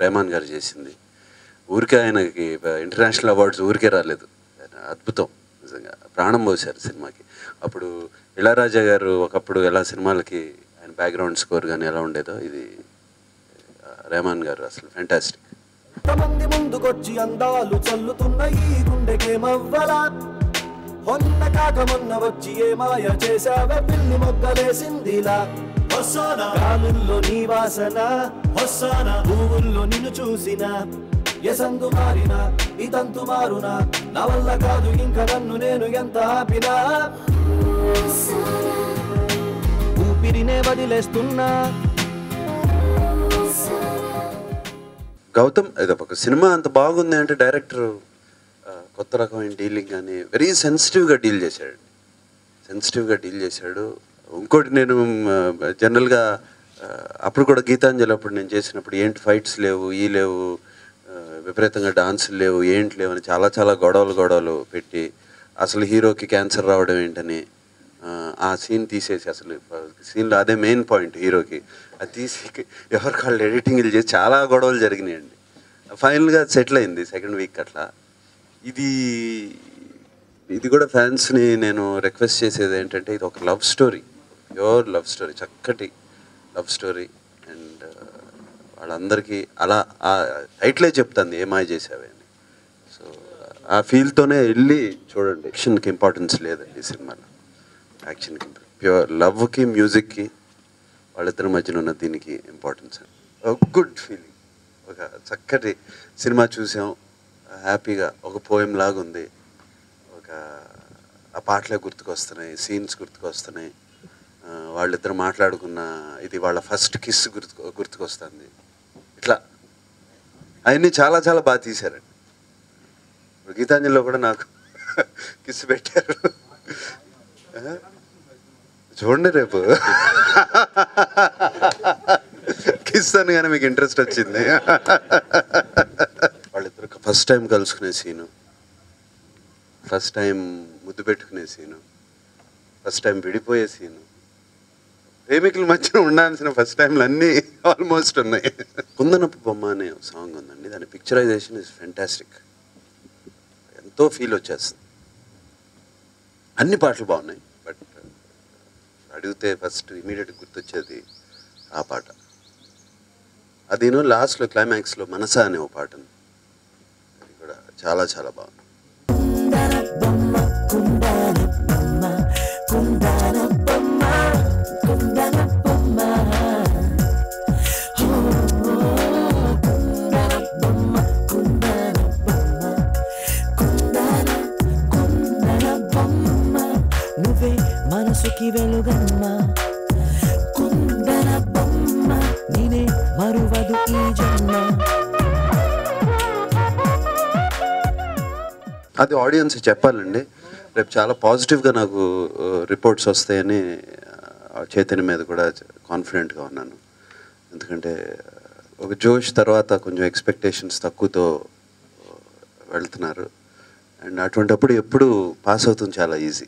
రెహమాన్ గారు చేసింది ఊరికే ఆయనకి ఇంటర్నేషనల్ అవార్డ్స్ ఊరికే రాలేదు ఆయన అద్భుతం నిజంగా ప్రాణం పోశారు సినిమాకి అప్పుడు ఇళరాజా గారు ఒకప్పుడు ఎలా సినిమాలకి ఆయన బ్యాక్గ్రౌండ్ స్కోర్ కానీ ఎలా ఉండేదో ఇది ఆ, రెహమాన్ గారు అసలు ఫెంటాస్టిక్ మంది ముందుకొచ్చి అందాలు చల్లుతున్న ఈ గుండెకేమవ్వలా మొన్న కాక మొన్న వచ్చి ఏ మాయ చేసావే పిల్లి మొగ్గలేసిందిలా వస్తానా గాలుల్లో నీ వాసన వస్తానా పువ్వుల్లో నిన్ను చూసిన ఎసందు మారిన ఇదంతు మారునా నా వల్ల కాదు ఇంక నన్ను నేను ఎంత ఆపినా ఊపిరినే వదిలేస్తున్నా గౌతమ్ ఇది ఒక సినిమా అంత బాగుంది అంటే డైరెక్టర్ కొత్త రకమైన డీలింగ్ కానీ వెరీ సెన్సిటివ్గా డీల్ చేశాడు సెన్సిటివ్గా డీల్ చేశాడు ఇంకోటి నేను జనరల్గా అప్పుడు కూడా గీతాంజలి అప్పుడు నేను చేసినప్పుడు ఏంటి ఫైట్స్ లేవు ఈ లేవు ఆ, విపరీతంగా డాన్సులు లేవు ఏంటి లేవు అని చాలా చాలా గొడవలు గొడవలు పెట్టి అసలు హీరోకి క్యాన్సర్ రావడం ఏంటని ఆ, ఆ సీన్ తీసేసి అసలు సీన్లో అదే మెయిన్ పాయింట్ హీరోకి అది తీసి ఎవరి కాళ్ళు ఎడిటింగ్లు చేసి చాలా గొడవలు జరిగినాయండి ఫైనల్గా సెటిల్ అయింది సెకండ్ వీక్ అట్లా ఇది ఇది కూడా ఫ్యాన్స్ని నేను రిక్వెస్ట్ చేసేది ఏంటంటే ఇది ఒక love story pure love story చక్కటి లవ్ స్టోరీ అండ్ వాళ్ళందరికీ అలా ఆ టైటిలే చెప్తుంది ఏమాయ చేసావే అని సో ఆ ఫీల్తోనే వెళ్ళి చూడండి యాక్షన్కి ఇంపార్టెన్స్ లేదండి ఈ సినిమాలో యాక్షన్కి ప్యూర్ లవ్కి మ్యూజిక్కి వాళ్ళిద్దరి మధ్యన ఉన్న దీనికి ఇంపార్టెన్స్ గుడ్ ఫీలింగ్ ఒక చక్కటి సినిమా చూసాం హ్యాపీగా ఒక పోయం లాగా ఉంది ఒక ఆ పాటలే గుర్తుకొస్తున్నాయి సీన్స్ గుర్తుకొస్తున్నాయి ఆ, వాళ్ళిద్దరు మాట్లాడుకున్న ఇది వాళ్ళ ఫస్ట్ కిస్ గుర్తు గుర్తుకొస్తుంది ఇట్లా అవన్నీ చాలా చాలా బాగా తీశారండి ఇప్పుడు గీతాంజలిలో కూడా నాకు కిస్ పెట్టారు ఆ? చూడండి రేపు కిస్ అని కానీ మీకు ఇంట్రెస్ట్ వచ్చింది వాళ్ళిద్దరు ఫస్ట్ టైం కలుసుకునే సీను ఫస్ట్ టైం ముద్దు పెట్టుకునే సీను ఫస్ట్ టైం విడిపోయే సీను ప్రేమికుల మధ్యన ఉండాల్సిన ఫస్ట్ టైంలు అన్నీ ఆల్మోస్ట్ ఉన్నాయి కుందనపు బొమ్మ అనే సాంగ్ ఉందండి దాని పిక్చరైజేషన్ ఇస్ ఫెంటాస్టిక్ ఎంతో ఫీల్ వచ్చేస్తుంది అన్ని పాటలు బాగున్నాయి బట్ అడిగితే ఫస్ట్ ఇమీడియట్ గుర్తొచ్చేది ఆ పాట అదేనో లాస్ట్లో క్లైమాక్స్లో మనస అనే ఒక పాట ఉంది అది కూడా చాలా చాలా బాగుంది నువ్వే మనసుకి వెలుగమ్మ కుందన బొమ్మ నేనే మరువదు ఈ జన్మ అది ఆడియన్స్ చెప్పాలండి రేపు చాలా పాజిటివ్గా నాకు రిపోర్ట్స్ వస్తాయని ఆ, చైతన్య మీద కూడా కాన్ఫిడెంట్గా ఉన్నాను ఎందుకంటే ఒక జోష్ తర్వాత కొంచెం ఎక్స్పెక్టేషన్స్ తక్కువతో ఆ, వెళ్తున్నారు అండ్ అటువంటప్పుడు ఎప్పుడు పాస్ అవుతుంది చాలా ఈజీ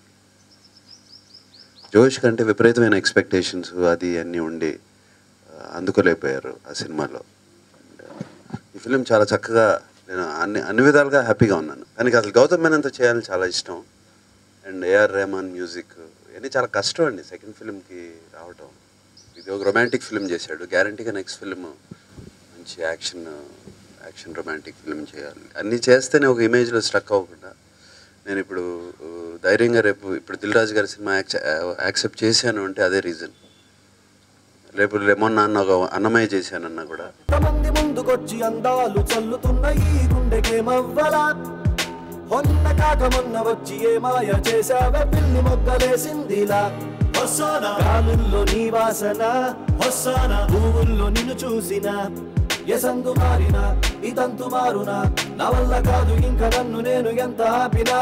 జోష్ కంటే విపరీతమైన ఎక్స్పెక్టేషన్స్ అది అన్నీ ఉండి ఆ, అందుకోలేకపోయారు ఆ సినిమాలో ఈ ఫిలిం చాలా చక్కగా నేను అన్ని అన్ని విధాలుగా హ్యాపీగా ఉన్నాను దానికి అసలు గౌతమ్ మేనంత చేయాలని చాలా ఇష్టం అండ్ ఏఆర్ రెహమాన్ మ్యూజిక్ ఇవన్నీ చాలా కష్టం అండి సెకండ్ ఫిలింకి రావటం ఇది ఒక రొమాంటిక్ ఫిలిం చేశాడు గ్యారంటీగా నెక్స్ట్ ఫిలిం మంచి యాక్షన్ యాక్షన్ రొమాంటిక్ ఫిలిం చేయాలి అన్నీ చేస్తేనే ఒక ఇమేజ్లో స్ట్రక్ అవ్వకుండా నేను ఇప్పుడు ఆ, ధైర్యంగా రేపు ఇప్పుడు దిల్ రాజు గారి సినిమా యాక్సెప్ట్ చేశాను అంటే అదే రీజన్ రేపు మొన్న అన్న ఒక అన్నమయ్య చేశానన్నా కూడా మంది ముందుకొచ్చి అందాలు చల్లుతున్న ఈ గుండెకేమవ్వలా మొన్న కాక మొన్న వచ్చి ఏ మాయ చేసావే పిల్లి మొగ్గలేసిందిలా వస్తానా గాలుల్లో నీ వాసన వస్తానా పువ్వుల్లో నిన్ను చూసిన ఎసందు మారిన ఇదంతు మారునా నా వల్ల కాదు ఇంక నన్ను నేను ఎంత ఆపినా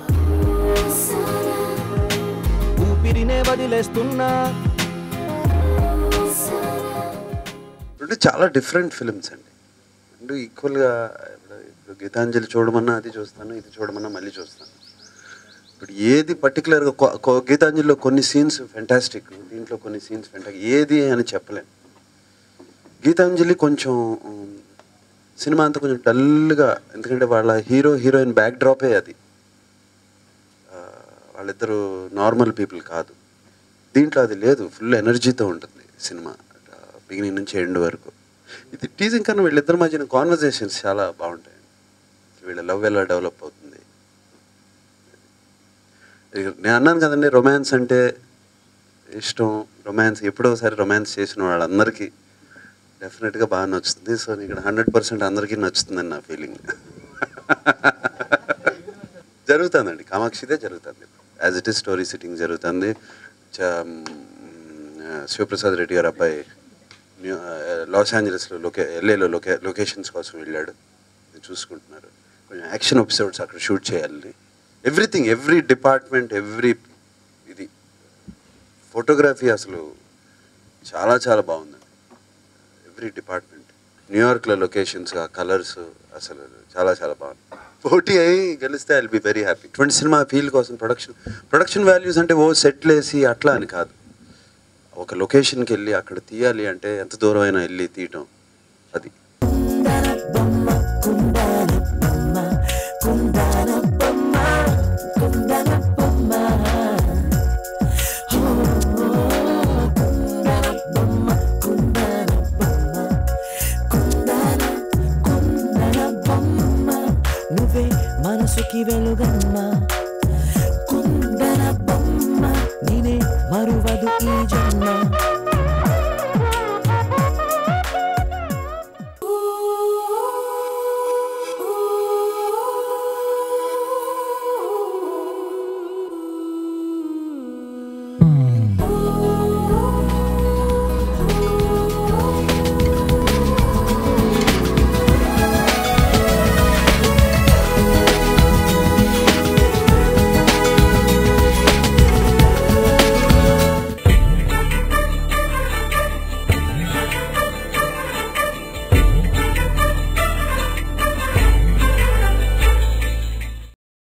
ఊపిరినే వదిలేస్తున్నా రెండు చాలా డిఫరెంట్ ఫిల్మ్స్ అండి రెండు ఈక్వల్గా ఇప్పుడు ఇప్పుడు గీతాంజలి చూడమన్నా అది చూస్తాను ఇది చూడమన్నా మళ్ళీ చూస్తాను ఇప్పుడు ఏది పర్టికులర్గా గీతాంజలిలో కొన్ని సీన్స్ ఫెంటాస్టిక్ దీంట్లో కొన్ని సీన్స్ ఫెంటాస్టిక్ ఏది అని చెప్పలేను గీతాంజలి కొంచెం ఉమ్, సినిమా అంతా కొంచెం డల్గా ఎందుకంటే వాళ్ళ హీరో హీరోయిన్ బ్యాక్ డ్రాపే అది ఆ, వాళ్ళిద్దరూ నార్మల్ పీపుల్ కాదు దీంట్లో అది లేదు ఫుల్ ఎనర్జీతో ఉంటుంది సినిమా బిగినింగ్ నుంచి ఎండ్ వరకు ఇది టీజింగ్ కన్నా వీళ్ళిద్దరి మధ్యన కాన్వర్జేషన్స్ చాలా బాగుంటాయి వీళ్ళ లవ్ ఎలా డెవలప్ అవుతుంది ఇక నేను అన్నాను కదండి రొమాన్స్ అంటే ఇష్టం రొమాన్స్ ఎప్పుడో ఒకసారి రొమాన్స్ చేసిన వాళ్ళందరికీ డెఫినెట్గా బాగా నచ్చుతుంది సో ఇక్కడ హండ్రెడ్ పర్సెంట్ అందరికీ నచ్చుతుందని నా ఫీలింగ్ జరుగుతుందండి కామాక్షిదే జరుగుతుంది as it is story sitting జరుగుతుంది చ- మ్, శివప్రసాద్ రెడ్డి గారు అబ్బాయి న్యూ లాస్ ఏంజలస్లో లొకే ఎల్ఏలో లొకే లొకేషన్స్ కోసం వెళ్ళాడు ఇది చూసుకుంటున్నారు కొంచెం యాక్షన్ ఎపిసోడ్స్ అక్కడ షూట్ చేయాలి ఎవ్రీథింగ్ ఎవ్రీ డిపార్ట్మెంట్ ఎవ్రీ ఇది ఫోటోగ్రఫీ అసలు చాలా చాలా బాగుందండి ఎవ్రీ డిపార్ట్మెంట్ న్యూయార్క్లో లొకేషన్స్ ఆ కలర్స్ అసలు చాలా చాలా బాగుంది పోటీ అయి గెలిస్తే ఐ బి వెరీ హ్యాపీ ఇటువంటి సినిమా ఫీల్ కోసం ప్రొడక్షన్ ప్రొడక్షన్ వాల్యూస్ అంటే ఓ సెట్లు వేసి అట్లా అని కాదు ఒక లొకేషన్కి వెళ్ళి అక్కడ తీయాలి అంటే ఎంత దూరం అయినా వెళ్ళి తీయటం అది నువ్వే మనసుకి వెలుగమ్మ కుందన బొమ్మ నేనే మరువదు ఈ జన్మ